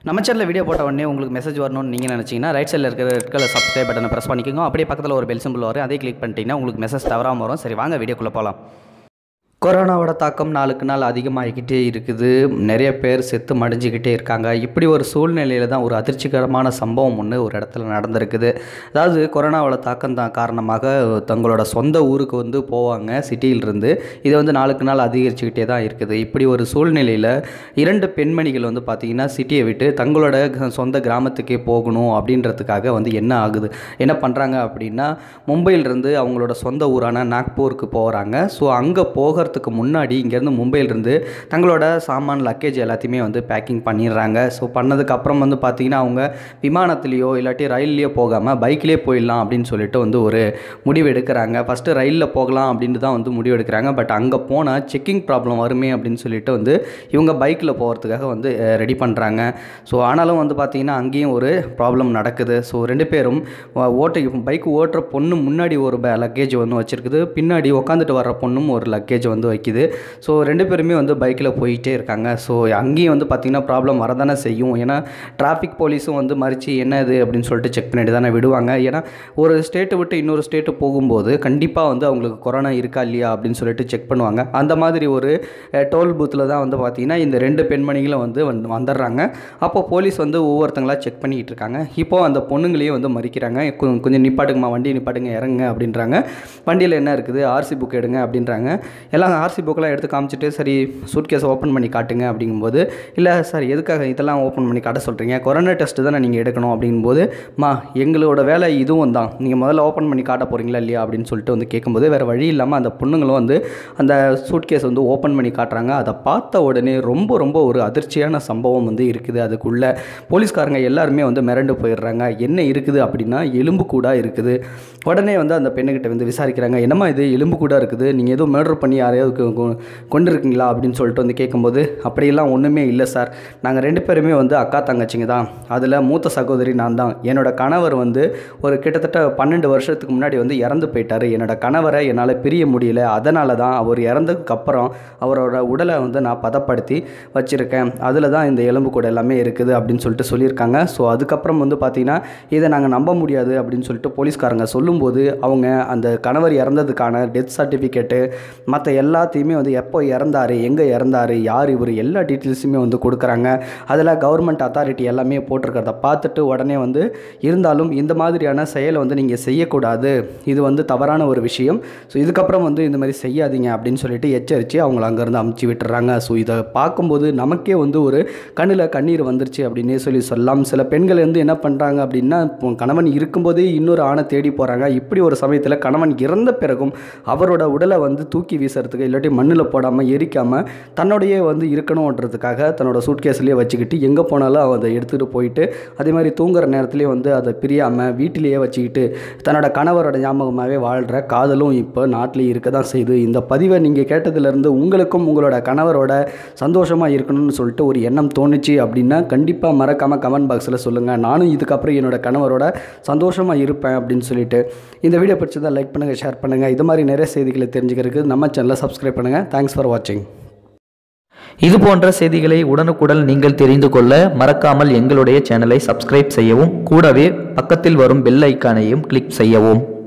நம்ம சேனலில் வீடியோ போட்ட உடனே உங்களுக்கு மெசேஜ் வரணும்னு நீங்கள் நினச்சிங்கன்னா ரைட் சைடில் இருக்கிற ரெட் கலர் சப்ஸ்கிரைப் பட்டனை ப்ரெஸ் பண்ணிக்கோங்க அப்படியே பக்கத்தில் ஒரு பெல் சிம்பிள் வரும் அதே கிளிக் பண்ணிட்டீங்கன்னா உங்களுக்கு மெசேஜ் தவறாமல் வரும் சரி வாங்க வீடியோக்குள்ளே போகலாம் கொரோனாவோட தாக்கம் நாளுக்கு நாள் அதிகமாகிக்கிட்டே இருக்குது நிறைய பேர் செத்து மடிஞ்சிக்கிட்டே இருக்காங்க இப்படி ஒரு சூழ்நிலையில் தான் ஒரு அதிர்ச்சிகரமான சம்பவம் ஒன்று ஒரு இடத்துல நடந்திருக்குது அதாவது கொரோனாவோட தாக்கம் தான் காரணமாக தங்களோட சொந்த ஊருக்கு வந்து போவாங்க சிட்டியிலிருந்து இது வந்து நாளுக்கு நாள் அதிகரிச்சுக்கிட்டே தான் இருக்குது இப்படி ஒரு சூழ்நிலையில் இரண்டு பெண்மணிகள் வந்து பார்த்திங்கன்னா சிட்டியை விட்டு தங்களோட க- சொந்த கிராமத்துக்கே போகணும் அப்படின்றதுக்காக வந்து என்ன ஆகுது என்ன பண்ணுறாங்க அப்படின்னா மும்பையிலிருந்து அவங்களோட சொந்த ஊரான நாக்பூருக்கு போகிறாங்க ஸோ அங்கே போகிறதுக்கு முன்னாடி இங்கேருந்து மும்பையிலிருந்து தங்களோட சாமான் லக்கேஜ் எல்லாத்தையுமே வந்து பேக்கிங் பண்ணிடுறாங்க ஸோ பண்ணதுக்கு அப்புறம் வந்து பார்த்திங்கன்னா அவங்க விமானத்துலேயோ இல்லாட்டி ரயில்லையோ போகாமல் பைக்லேயே போயிடலாம் அப்படின்னு சொல்லிட்டு வந்து ஒரு முடிவு எடுக்கிறாங்க ஃபஸ்ட்டு ரயிலில் போகலாம் அப்படின்ட்டு தான் வந்து முடிவு எடுக்கிறாங்க பட் அங்கே போனால் செக்கிங் ப்ராப்ளம் வருமே அப்படின்னு சொல்லிட்டு வந்து இவங்க பைக்கில் போகிறதுக்காக வந்து ரெடி பண்ணுறாங்க ஸோ ஆனாலும் வந்து பார்த்திங்கன்னா அங்கேயும் ஒரு ப்ராப்ளம் நடக்குது ஸோ ரெண்டு பேரும் வ- ஓட்ட பைக் ஓட்டுற பொண்ணு முன்னாடி ஒரு லக்கேஜ் வந்து வச்சுருக்குது பின்னாடி உட்காந்துட்டு வர்ற பொண்ணும் ஒரு லக்கேஜ் வந்து வைக்குது ஸோ ரெண்டு பேருமே வந்து பைக்கில் போயிட்டே இருக்காங்க ஸோ அங்கேயும் வந்து பார்த்திங்கன்னா ப்ராப்ளம் வரதானே செய்யும் ஏன்னா டிராஃபிக் போலீஸும் வந்து மறித்து என்ன இது அப்படின்னு சொல்லிட்டு செக் பண்ணிட்டு தானே விடுவாங்க ஏன்னா ஒரு ஸ்டேட்டை விட்டு இன்னொரு ஸ்டேட்டு போகும்போது கண்டிப்பாக வந்து அவங்களுக்கு கொரோனா இருக்கா இல்லையா அப்படின்னு சொல்லிட்டு செக் பண்ணுவாங்க அந்த மாதிரி ஒரு டோல் பூத்தில் தான் வந்து பார்த்திங்கன்னா இந்த ரெண்டு பெண்மணிகளும் வந்து வந்து வந்துடுறாங்க அப்போ போலீஸ் வந்து ஒவ்வொருத்தங்களா செக் பண்ணிக்கிட்டு இருக்காங்க இப்போ அந்த பொண்ணுங்களையும் வந்து மறிக்கிறாங்க கொ- கொஞ்சம் நிப்பாட்டுங்கம்மா வண்டி நிப்பாட்டுங்க இறங்குங்க அப்படின்றாங்க வண்டியில் என்ன இருக்குது ஆர்சி புக் எடுங்க அப்படின்றாங்க எல்லாம் ஆர்சி புக்கெலாம் எடுத்து காமிச்சிட்டு சரி சூட்கேஸை ஓப்பன் பண்ணி காட்டுங்க அப்படிங்கும்போது இல்லை சார் எதுக்காக இதெல்லாம் ஓப்பன் பண்ணி காட்ட சொல்கிறீங்க கொரோனா டெஸ்ட்டு தானே நீங்கள் எடுக்கணும் அப்படிங்கும்போது மா எங்களோட வேலை இதுவும் தான் நீங்கள் முதல்ல ஓப்பன் பண்ணி காட்ட போகிறீங்களா இல்லையா அப்படின்னு சொல்லிட்டு வந்து கேட்கும்போது வேறு வழி இல்லாமல் அந்த பொண்ணுங்களும் வந்து அந்த சூட்கேஸ் வந்து ஓப்பன் பண்ணி காட்டுறாங்க அதை பார்த்த உடனே ரொம்ப ரொம்ப ஒரு அதிர்ச்சியான சம்பவம் வந்து இருக்குது அதுக்குள்ளே போலீஸ்காரங்க எல்லாருமே வந்து மிரண்டு போயிடுறாங்க என்ன இருக்குது அப்படின்னா எலும்பு கூடா இருக்குது உடனே வந்து அந்த பெண்ணுக்கிட்ட வந்து விசாரிக்கிறாங்க என்னம்மா இது எலும்பு கூடா இருக்குது நீங்கள் எதுவும் மர்டர் பண்ணி யாரையாவது கொ- கொ- கொண்டு இருக்கீங்களா அப்படின்னு சொல்லிட்டு வந்து கேட்கும்போது அப்படியெல்லாம் ஒன்றுமே இல்லை சார் நாங்கள் ரெண்டு பேருமே வந்து அக்கா தங்கச்சிங்க தான் அதில் மூத்த சகோதரி நான் தான் என்னோட கணவர் வந்து ஒரு கிட்டத்தட்ட பன்னெண்டு வருஷத்துக்கு முன்னாடி வந்து இறந்து போயிட்டார் என்னோட கணவரை என்னால் பிரிய முடியல அதனால தான் அவர் இறந்ததுக்கு அப்புறம் அவரோட உடலை வந்து நான் பதப்படுத்தி வச்சுருக்கேன் அதில் தான் இந்த எலும்பு கூட எல்லாமே இருக்குது அப்படின்னு சொல்லிட்டு சொல்லியிருக்காங்க ஸோ அதுக்கப்புறம் வந்து பார்த்தீங்கன்னா இதை நாங்கள் நம்ப முடியாது அப்படின்னு சொல்லிட்டு போலீஸ்காரங்க சொல்லும்போது அவங்க அந்த கணவர் இறந்ததுக்கான டெத் சர்டிஃபிகேட்டு மற்ற எல்லாத்தையுமே வந்து எப்போ இறந்தாரு எங்கே இறந்தாரு யார் இவர் எல்லா டீட்டெயில்ஸுமே வந்து கொடுக்குறாங்க அதில் கவர்மெண்ட் அத்தாரிட்டி எல்லாமே போட்டிருக்கிறத பார்த்துட்டு உடனே வந்து இருந்தாலும் இந்த மாதிரியான செயலை வந்து நீங்கள் செய்யக்கூடாது இது வந்து தவறான ஒரு விஷயம் ஸோ இதுக்கப்புறம் வந்து இந்த மாதிரி செய்யாதீங்க அப்படின்னு சொல்லிட்டு எச்சரித்து அவங்கள அங்கேருந்து அமுச்சு விட்டுறாங்க ஸோ இதை பார்க்கும்போது நமக்கே வந்து ஒரு கண்ணில் கண்ணீர் வந்துருச்சு அப்படின்னே சொல்லி சொல்லலாம் சில பெண்கள் வந்து என்ன பண்ணுறாங்க அப்படின்னா இப்போ கணவன் இருக்கும்போதே இன்னொரு ஆணை தேடி போகிறாங்க இப்படி ஒரு சமயத்தில் கணவன் இறந்த பிறகும் அவரோட உடலை வந்து தூக்கி வீசுறதுக்கு இல்லாட்டி மண்ணில் போடாமல் எரிக்காமல் தன்னுடைய வந்து இருக்கணுன்றதுக்காக தன்னோட சூட்கேஸ்லேயே வச்சுக்கிட்டு எங்கே போனாலும் அவ அதை எடுத்துகிட்டு போயிட்டு அதே மாதிரி தூங்குற நேரத்துலேயே வந்து அதை பிரியாமல் வீட்டிலேயே வச்சுக்கிட்டு தன்னோட கணவரோட ஞாபகமாகவே வாழ்கிற காதலும் இப்போ நாட்டிலே இருக்க தான் செய்யுது இந்த பதிவை நீங்கள் கேட்டதுலேருந்து உங்களுக்கும் உங்களோட கணவரோட சந்தோஷமாக இருக்கணும்னு சொல்லிட்டு ஒரு எண்ணம் தோணுச்சு அப்படின்னா கண்டிப்பாக மறக்காமல் கமெண்ட் பாக்ஸில் சொல்லுங்கள் நானும் இதுக்கப்புறம் என்னோட கணவரோட சந்தோஷமாக இருப்பேன் அப்படின்னு சொல்லிட்டு இந்த வீடியோ பிடிச்சதை லைக் பண்ணுங்கள் ஷேர் பண்ணுங்கள் இது மாதிரி நிறைய செய்திகளை தெரிஞ்சுக்கிறதுக்கு நம்ம சேனலை சப்ஸ்கிரைப் பண்ணுங்கள் தேங்க்ஸ் ஃபார் வாட்சிங் இது போன்ற செய்திகளை உடனுக்குடன் நீங்கள் தெரிந்து கொள்ள மறக்காமல் எங்களுடைய சேனலை சப்ஸ்கிரைப் செய்யவும் கூடவே பக்கத்தில் வரும் பெல் ஐக்கானையும் கிளிக் செய்யவும்